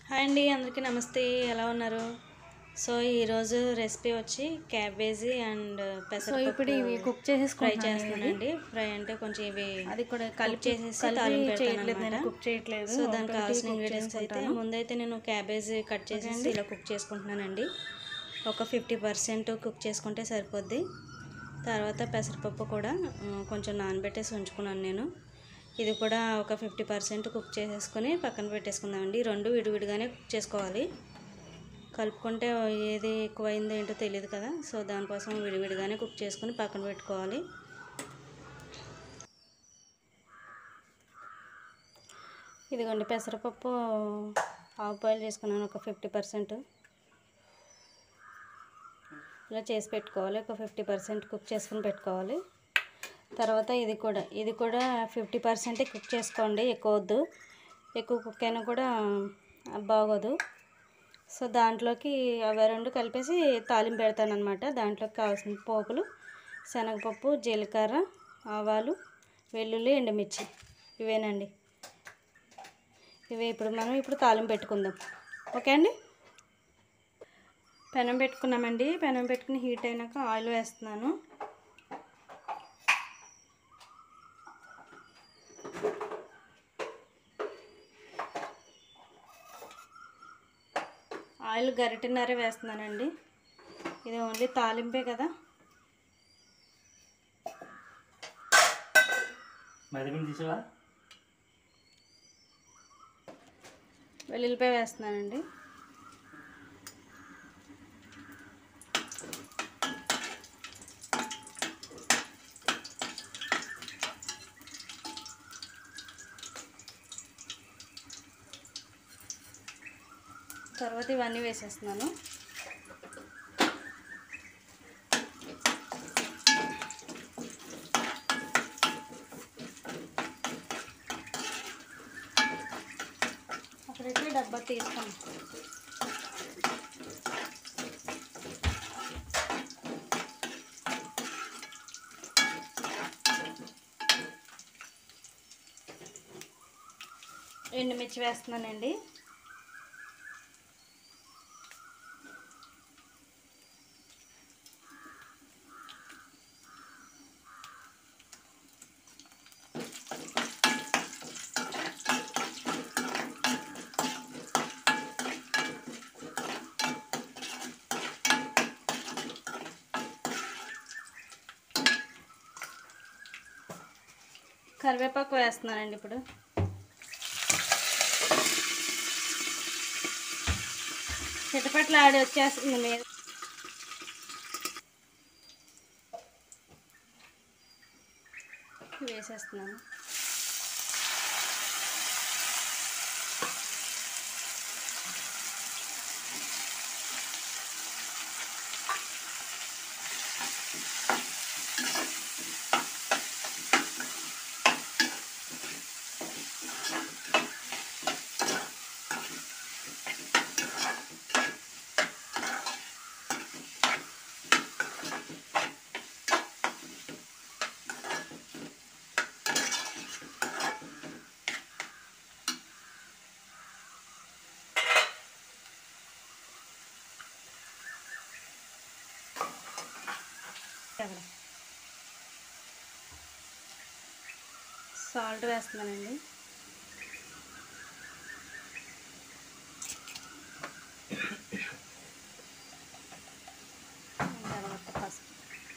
Hi అండి అందరికీ నమస్తే ఎలా ఉన్నారు సో ఈరోజు రెసిపీ వచ్చి క్యాబేజీ అండ్ సో ఇప్పుడు ఇవి కుక్ ఫ్రై చేసేసుకుంటున్నాను చేస్తున్నానండి ఫ్రై అంటే కొంచెం ఇవి అది కూడా cook కలిపి చేసేసి కలిపి తాలింపు చేయట్లేదు పెడతాను నేను అన్నమాట. కుక్ చేయట్లేదు సో దానికి ఒకటి కావాల్సిన cook ఇంగ్రీడియంట్స్ అయితే చేసుకుంటాను. ముందైతే నేను క్యాబేజీ కట్ చేసేసి ఇలా కుక్ చేసుకుంటున్నానండి ఒక ఫిఫ్టీ పర్సెంట్ కుక్ చేసుకుంటే సరిపోద్ది తర్వాత పెసరపప్పు కూడా ఆ, కొంచెం నానబెట్టేసి ఉంచుకున్నాను నేను ఇది కూడా ఒక ఫిఫ్టీ పర్సెంట్ కుక్ చేసేసుకొని పక్కన పెట్టేసుకుందామండి ఈ రెండు విడివిడిగానే కుక్ చేసుకోవాలి కలుపుకుంటే ఏది ఎక్కువైందో ఏంటో తెలియదు కదా సో దానికోసం విడివిడిగానే కుక్ చేసుకొని పక్కన పెట్టుకోవాలి ఇదిగోండి పెసరపప్పు హాఫ్ బాయిల్ చేసుకున్నాను ఒక ఫిఫ్టీ పర్సెంట్ ఇలా చేసి పెట్టుకోవాలి ఒక ఫిఫ్టీ పర్సెంట్ కుక్ చేసుకుని పెట్టుకోవాలి తర్వాత ఇది కూడా ఇది కూడా ఫిఫ్టీ పర్సెంటే కుక్ చేసుకోండి ఎక్కువ వద్దు ఎక్కువ కుక్ అయినా కూడా బాగోదు సో దాంట్లోకి అవి రెండు కలిపేసి తాలింపు పెడతాను అనమాట దాంట్లోకి కావాల్సిన పోపులు శనగపప్పు జీలకర్ర ఆవాలు వెల్లుల్లి ఎండుమిర్చి ఇవేనండి ఇవి ఇప్పుడు మనం ఇప్పుడు తాలింపు పెట్టుకుందాం ఓకే అండి పెనం పెట్టుకున్నామండి పెనం పెట్టుకుని హీట్ అయినాక ఆయిల్ వేస్తున్నాను ఆయిల్ గరిటెన్నర వేస్తున్నానండి ఇది ఓన్లీ తాలింపే కదా మరిపిండి తీసావా వెల్లుల్లిపాయ వేస్తున్నానండి తర్వాత ఇవన్నీ వేసేస్తున్నాను అక్కడైతే డబ్బా తీస్తాను ఎండుమిర్చి వేస్తున్నానండి కరివేపాకు వేస్తున్నానండి ఇప్పుడు చిటపట్ల ఆడి వచ్చేస్తుంది మీద వేసేస్తున్నాను అక్కడ సాల్ట్ వేస్తున్నానండి తర్వాత పసుపు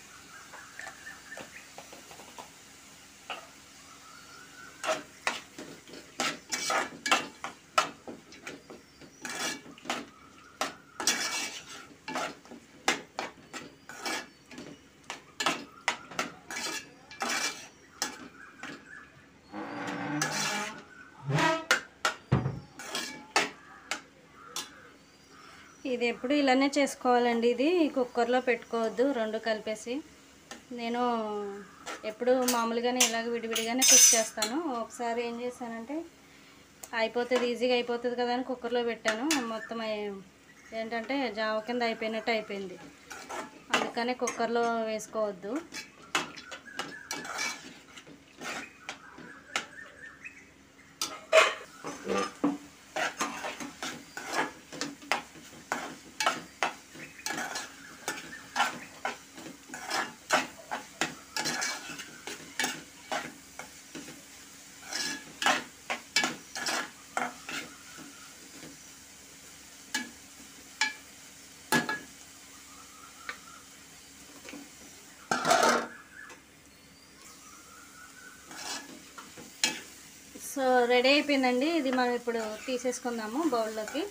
ఇది ఎప్పుడు ఇలానే చేసుకోవాలండి ఇది కుక్కర్లో పెట్టుకోవద్దు రెండు కలిపేసి నేను ఎప్పుడు మామూలుగానే ఇలాగ విడివిడిగానే కుక్ చేస్తాను ఒకసారి ఏం చేశానంటే అయిపోతుంది ఈజీగా అయిపోతుంది కదా అని కుక్కర్లో పెట్టాను మొత్తం అయ్యి- ఏంటంటే జావ కింద అయిపోయినట్టు అయిపోయింది అందుకనే కుక్కర్లో వేసుకోవద్దు సో రెడీ అయిపోయిందండి ఇది మనం ఇప్పుడు తీసేసుకుందాము బౌల్లోకి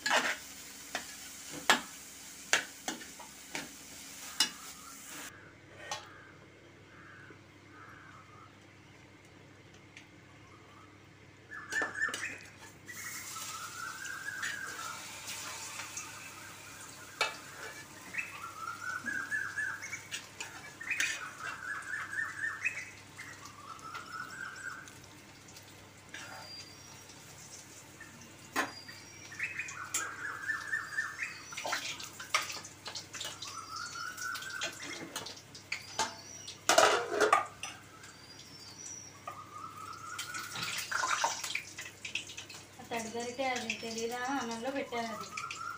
తడిగరిటే అది తెలీదా అన్నంలో పెట్టాను అది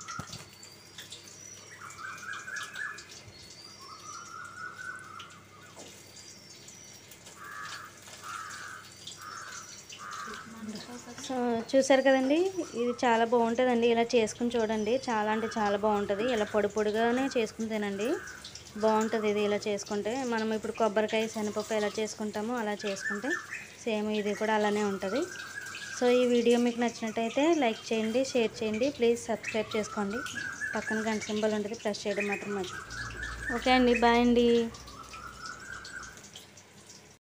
సో చూసారు కదండి ఇది చాలా బాగుంటుందండి ఇలా చేసుకుని చూడండి చాలా అంటే చాలా బాగుంటుంది ఇలా పొడి పొడిగానే చేసుకుని తినండి బాగుంటుంది ఇది ఇలా చేసుకుంటే మనం ఇప్పుడు కొబ్బరికాయ శనగపప్పు ఎలా చేసుకుంటామో అలా చేసుకుంటే సేమ్ ఇది కూడా అలానే ఉంటుంది సో ఈ వీడియో మీకు నచ్చినట్టయితే లైక్ చేయండి షేర్ చేయండి ప్లీజ్ సబ్స్క్రైబ్ చేసుకోండి పక్కన గంట సింబల్ ఉంటుంది ప్రెస్ చేయడం మాత్రం మర్చిపో ఓకే అండి బాయ్ అండి